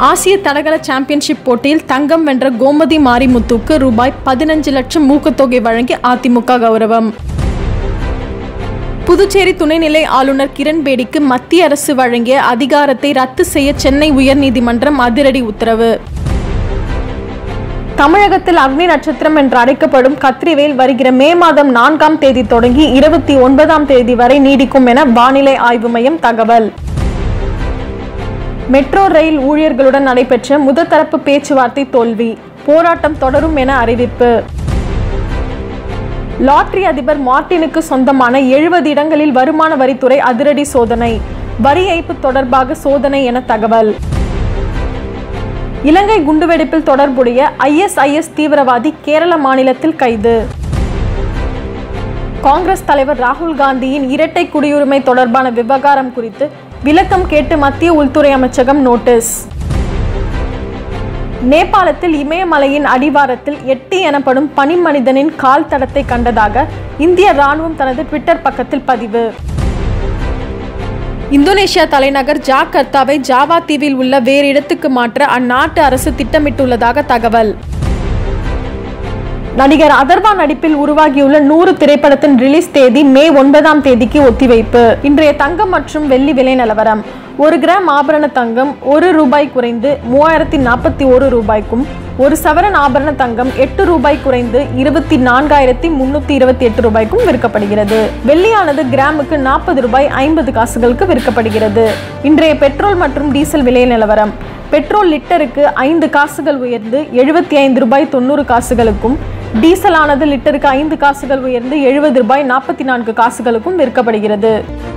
ஆசிய தடகள சாம்பியன்ஷிப் போட்டியில் தங்கம் வென்ற கோமதி மாரிமுத்துக்கு ரூபாய் பதினஞ்சு லட்சம் ஊக்கத்தொகை வழங்கி அதிமுக கௌரவம் புதுச்சேரி துணைநிலை ஆளுநர் கிரண் பேடிக்கு மத்திய அரசு வழங்கிய அதிகாரத்தை ரத்து செய்ய சென்னை உயர்நீதிமன்றம் அதிரடி உத்தரவு தமிழகத்தில் அக்னி நட்சத்திரம் என்று அழைக்கப்படும் கத்திரிவேல் வருகிற மே மாதம் நான்காம் தேதி தொடங்கி இருபத்தி ஒன்பதாம் தேதி வரை நீடிக்கும் என வானிலை ஆய்வு மையம் தகவல் மெட்ரோ ரயில் ஊழியர்களுடன் நடைபெற்ற முதற்தரப்பு பேச்சுவார்த்தை தோல்வி போராட்டம் தொடரும் என அறிவிப்பு லாட்டரி அதிபர் மார்டினுக்கு சொந்தமான எழுபது இடங்களில் வருமான வரித்துறை அதிரடி சோதனை வரி ஏய்ப்பு தொடர்பாக சோதனை என தகவல் இலங்கை குண்டுவெடிப்பில் தொடர்புடைய ஐஎஸ்ஐஎஸ் தீவிரவாதி கேரள மாநிலத்தில் கைது காங்கிரஸ் தலைவர் ராகுல் காந்தியின் இரட்டை குடியுரிமை தொடர்பான விவகாரம் குறித்து விளக்கம் கேட்டு மத்திய உள்துறை அமைச்சகம் நோட்டீஸ் நேபாளத்தில் இமயமலையின் அடிவாரத்தில் எட்டி எனப்படும் பனிமனிதனின் கால் தடத்தை கண்டதாக இந்திய ராணுவம் தனது ட்விட்டர் பக்கத்தில் பதிவு இந்தோனேஷியா தலைநகர் ஜாகர்த்தாவை ஜாவா தீவில் உள்ள வேறு இடத்துக்கு மாற்ற அந்நாட்டு அரசு திட்டமிட்டுள்ளதாக தகவல் நடிகர் அதர்வா நடிப்பில் உருவாகியுள்ள நூறு திரைப்படத்தின் ரிலீஸ் தேதி மே ஒன்பதாம் தேதிக்கு ஒத்திவைப்பு இன்றைய தங்கம் மற்றும் வெள்ளி விலை நிலவரம் ஒரு கிராம் ஆபரண தங்கம் ஒரு ரூபாய் குறைந்து மூவாயிரத்தி நாற்பத்தி ஒரு ரூபாய்க்கும் ஒரு சவரன் ஆபரண தங்கம் எட்டு ரூபாய் குறைந்து இருபத்தி நான்காயிரத்தி முன்னூத்தி இருபத்தி எட்டு ரூபாய்க்கும் விற்கப்படுகிறது வெள்ளியானது கிராமுக்கு நாற்பது ரூபாய் ஐம்பது காசுகளுக்கு விற்கப்படுகிறது இன்றைய பெட்ரோல் மற்றும் டீசல் விலை நிலவரம் பெட்ரோல் லிட்டருக்கு ஐந்து காசுகள் உயர்ந்து எழுபத்தி ஐந்து ரூபாய் தொண்ணூறு காசுகளுக்கும் டீசலானது லிட்டருக்கு ஐந்து காசுகள் உயர்ந்து எழுபது ரூபாய் நாற்பத்தி நான்கு காசுகளுக்கும் விற்கப்படுகிறது